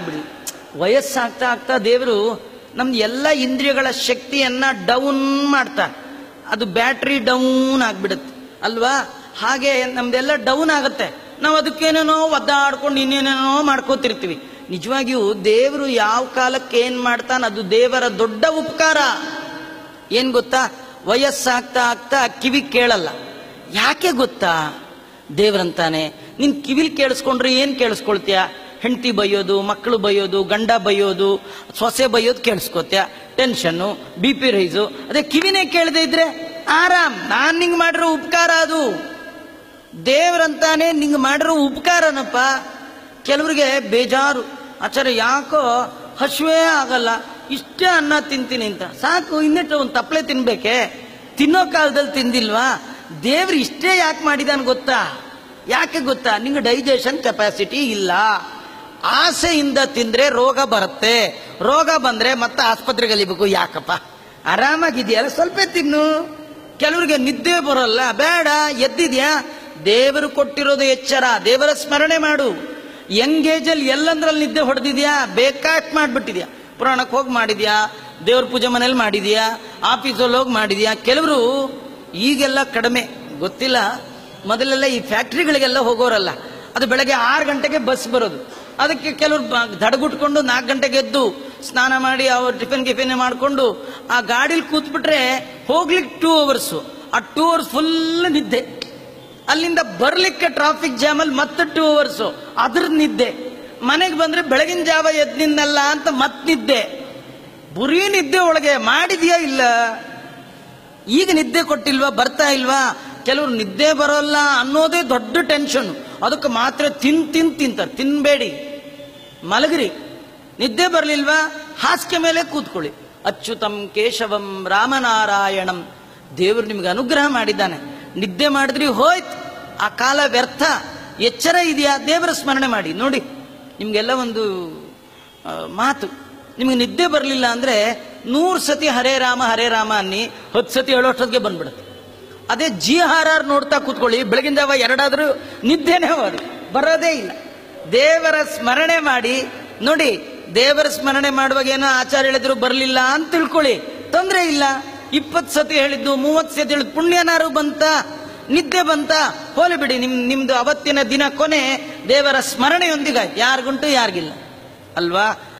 ಆಗ್ಬಿಡಿ ವಯಸ್ಸಾಗ್ತಾ ಆಗ್ತಾ ದೇವರು ನಮ್ದು ಎಲ್ಲ ಇಂದ್ರಿಯಗಳ ಶಕ್ತಿಯನ್ನ ಡೌನ್ ಮಾಡ್ತಾ ಅದು ಬ್ಯಾಟ್ರಿ ಡೌನ್ ಆಗ್ಬಿಡುತ್ತೆ ಅಲ್ವಾ ಹಾಗೆ ನಮ್ದೆಲ್ಲ ಡೌನ್ ಆಗುತ್ತೆ ನಾವು ಅದಕ್ಕೇನೇನೋ ಒದ್ದಾಡ್ಕೊಂಡು ಇನ್ನೇನೇನೋ ಮಾಡ್ಕೋತಿರ್ತೀವಿ ನಿಜವಾಗಿಯೂ ದೇವರು ಯಾವ ಕಾಲಕ್ಕೆ ಏನ್ ಮಾಡ್ತಾನೆ ಅದು ದೇವರ ದೊಡ್ಡ ಉಪಕಾರ ಏನ್ ಗೊತ್ತಾ ವಯಸ್ಸಾಗ್ತಾ ಆಗ್ತಾ ಕಿವಿ ಕೇಳಲ್ಲ ಯಾಕೆ ಗೊತ್ತಾ ದೇವ್ರಂತಾನೆ ನಿನ್ ಕಿವಿಲ್ ಕೇಳಿಸ್ಕೊಂಡ್ರೆ ಏನ್ ಕೇಳಿಸ್ಕೊಳ್ತೀಯ ಹೆಂಡತಿ ಬೈಯೋದು ಮಕ್ಕಳು ಬೈಯೋದು ಗಂಡ ಬೈಯೋದು ಸೊಸೆ ಬೈಯೋದು ಕೇಳಿಸ್ಕೊತ್ಯ ಟೆನ್ಷನ್ನು ಬಿ ಪಿ ರೈಸು ಅದೇ ಕಿವಿನೇ ಕೇಳದೆ ಇದ್ರೆ ಆರಾಮ್ ನಾನ್ ನಿಂಗೆ ಮಾಡಿರೋ ಉಪಕಾರ ಅದು ದೇವ್ರಂತಾನೆ ನಿಂಗೆ ಮಾಡಿರೋ ಉಪಕಾರನಪ್ಪ ಕೆಲವ್ರಿಗೆ ಬೇಜಾರು ಆಚಾರ್ಯ ಯಾಕೋ ಹಸುವೇ ಆಗಲ್ಲ ಇಷ್ಟೇ ಅನ್ನ ತಿಂತೀನಿ ಅಂತ ಸಾಕು ಇನ್ನಿಟ್ಟು ಒಂದು ತಪ್ಪಲೆ ತಿನ್ಬೇಕೆ ತಿನ್ನೋ ಕಾಲದಲ್ಲಿ ತಿಂದಿಲ್ವಾ ದೇವ್ರು ಇಷ್ಟೇ ಯಾಕೆ ಮಾಡಿದಾನ ಗೊತ್ತಾ ಯಾಕೆ ಗೊತ್ತಾ ನಿಂಗೆ ಡೈಜೆಷನ್ ಕೆಪಾಸಿಟಿ ಇಲ್ಲ ಆಸೆಯಿಂದ ತಿಂದ್ರೆ ರೋಗ ಬರುತ್ತೆ ರೋಗ ಬಂದ್ರೆ ಮತ್ತೆ ಆಸ್ಪತ್ರೆಗೆ ಅಲಿಬೇಕು ಯಾಕಪ್ಪ ಆರಾಮಾಗಿದೆಯಲ್ಲ ಸ್ವಲ್ಪ ತಿನ್ನು ಕೆಲವರಿಗೆ ನಿದ್ದೆ ಬರಲ್ಲ ಬೇಡ ಎದ್ದಿದ್ಯಾ ದೇವರು ಕೊಟ್ಟಿರೋದು ಎಚ್ಚರ ದೇವರ ಸ್ಮರಣೆ ಮಾಡು ಎಂಗೇಜಲ್ಲಿ ಎಲ್ಲಂದ್ರಲ್ಲಿ ನಿದ್ದೆ ಹೊಡೆದಿದ್ಯಾ ಬೇಕಾಟ್ ಮಾಡ್ಬಿಟ್ಟಿದ್ಯಾ ಪುರಾಣಕ್ಕೆ ಹೋಗಿ ಮಾಡಿದ್ಯಾ ದೇವ್ರ ಪೂಜೆ ಮನೇಲಿ ಮಾಡಿದ್ಯಾ ಆಫೀಸಲ್ಲಿ ಹೋಗಿ ಮಾಡಿದ್ಯಾ ಕೆಲವರು ಈಗೆಲ್ಲ ಕಡಿಮೆ ಗೊತ್ತಿಲ್ಲ ಮೊದಲೆಲ್ಲ ಈ ಫ್ಯಾಕ್ಟ್ರಿಗಳಿಗೆಲ್ಲ ಹೋಗೋರಲ್ಲ ಅದು ಬೆಳಗ್ಗೆ ಆರು ಗಂಟೆಗೆ ಬಸ್ ಬರೋದು ಅದಕ್ಕೆ ಕೆಲವರು ದಡಗುಟ್ಕೊಂಡು ನಾಲ್ಕು ಗಂಟೆಗೆ ಎದ್ದು ಸ್ನಾನ ಮಾಡಿ ಅವ್ರು ಟಿಫಿನ್ ಗಿಫಿನ್ ಮಾಡಿಕೊಂಡು ಆ ಗಾಡಿಲಿ ಕೂತ್ಬಿಟ್ರೆ ಹೋಗ್ಲಿಕ್ಕೆ ಟೂ ಅವರ್ಸು ಆ ಟೂ ಅವರ್ಸ್ ಫುಲ್ ನಿದ್ದೆ ಅಲ್ಲಿಂದ ಬರ್ಲಿಕ್ಕೆ ಟ್ರಾಫಿಕ್ ಜಾಮ್ ಅಲ್ಲಿ ಮತ್ತೆ ಟೂ ಅವರ್ಸು ಅದ್ರ ನಿದ್ದೆ ಮನೆಗೆ ಬಂದ್ರೆ ಬೆಳಗಿನ ಜಾವ ಎದ್ ನಿನ್ನಲ್ಲ ಅಂತ ಮತ್ ನಿದ್ದೆ ಬುರಿ ನಿದ್ದೆ ಒಳಗೆ ಮಾಡಿದ್ಯಾ ಇಲ್ಲ ಈಗ ನಿದ್ದೆ ಕೊಟ್ಟಿಲ್ವಾ ಬರ್ತಾ ಇಲ್ವಾ ಕೆಲವರು ನಿದ್ದೆ ಬರೋಲ್ಲ ಅನ್ನೋದೇ ದೊಡ್ಡ ಟೆನ್ಷನ್ ಅದಕ್ಕೆ ಮಾತ್ರ ತಿನ್ ತಿನ್ ತಿಂತಾರೆ ತಿನ್ಬೇಡಿ ಮಲಗ್ರಿ ನಿದ್ದೆ ಬರಲಿಲ್ವಾ ಹಾಸಿಗೆ ಮೇಲೆ ಕೂತ್ಕೊಳ್ಳಿ ಅಚ್ಯುತಂ ಕೇಶವಂ ರಾಮನಾರಾಯಣಂ ದೇವರು ನಿಮ್ಗೆ ಅನುಗ್ರಹ ಮಾಡಿದ್ದಾನೆ ನಿದ್ದೆ ಮಾಡಿದ್ರಿ ಹೋಯ್ತು ಆ ಕಾಲ ವ್ಯರ್ಥ ಎಚ್ಚರ ಇದೆಯಾ ದೇವರ ಸ್ಮರಣೆ ಮಾಡಿ ನೋಡಿ ನಿಮ್ಗೆಲ್ಲ ಒಂದು ಆ, ಮಾತು ನಿಮಗೆ ನಿದ್ದೆ ಬರಲಿಲ್ಲ ಅಂದ್ರೆ ನೂರು ಸತಿ ಹರೇ ರಾಮ ಹರೇ ರಾಮ ಅನ್ನಿ ಹತ್ತು ಸತಿ ಹೇಳೋಷ್ಟೊತ್ತಿಗೆ ಬಂದ್ಬಿಡುತ್ತೆ ಅದೇ ಜಿ ಆರ್ ಆರ್ ನೋಡ್ತಾ ಕೂತ್ಕೊಳ್ಳಿ ಬೆಳಗಿನ ಜಾವ ಎರಡಾದ್ರೂ ನಿದ್ದೆನೇ ಮಾಡಿ ಬರೋದೇ ಇಲ್ಲ ದೇವರ ಸ್ಮರಣೆ ಮಾಡಿ ನೋಡಿ ದೇವರ ಸ್ಮರಣೆ ಮಾಡುವಾಗ ಏನೋ ಆಚಾರ ಹೇಳಿದ್ರು ಬರಲಿಲ್ಲ ಅಂತ ತಿಳ್ಕೊಳ್ಳಿ ತೊಂದರೆ ಇಲ್ಲ ಇಪ್ಪತ್ತು ಸತಿ ಹೇಳಿದ್ದು ಮೂವತ್ತು ಸತಿ ಹೇಳಿದ್ದು ಪುಣ್ಯನಾರು ಬಂತ ನಿದ್ದೆ ಬಂತ ಹೋಲಿ ಬಿಡಿ ನಿಮ್ ನಿಮ್ದು ಅವತ್ತಿನ ದಿನ ಕೊನೆ ದೇವರ ಸ್ಮರಣೆಯೊಂದಿಗಾಯ್ತು ಯಾರಿಗುಂಟು ಯಾರಿಗಿಲ್ಲ ಅಲ್ವಾ